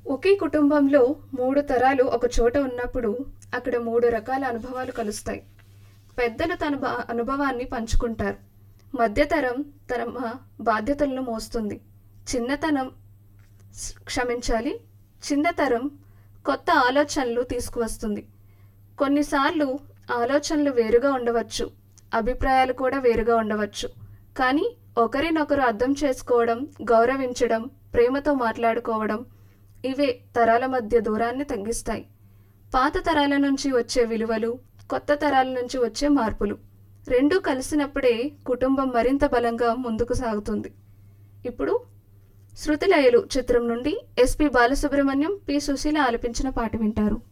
ఒకే కుటుంబంలో మూడు తరాలు ఒక చోట ఉన్నప్పుడు అక్కడ మూడు రకాల అనుభవాలు కలుస్తాయి పెద్దలు తన బా- అనుభవాన్ని పంచుకుంటారు మధ్యతరం తన మ- బాధ్యతలను మోస్తుంది చిన్నతనం స్- క్షమించాలి చిన్నతరం కొత్త ఆలోచనలు తీసుకువస్తుంది కొన్నిసార్లు ఆలోచనలు వేరుగా ఉండవచ్చు అభిప్రాయాలు కూడా వేరుగా ఉండవచ్చు కానీ ఒకరినొకరు అర్థం చేసుకోవడం గౌరవించడం ప్రేమతో మాట్లాడుకోవడం ఇవే తరాల మధ్య దూరాన్ని తగ్గిస్తాయి పాత తరాల నుంచి వచ్చే విలువలు కొత్త తరాల నుంచి వచ్చే మార్పులు రెండూ కలిసినప్పుడే కుటుంబం మరింత బలంగా ముందుకు సాగుతుంది ఇప్పుడు శృతిలయలు చిత్రం నుండి ఎస్పి బాలసుబ్రహ్మణ్యం పి సుశీల ఆలపించిన పాట వింటారు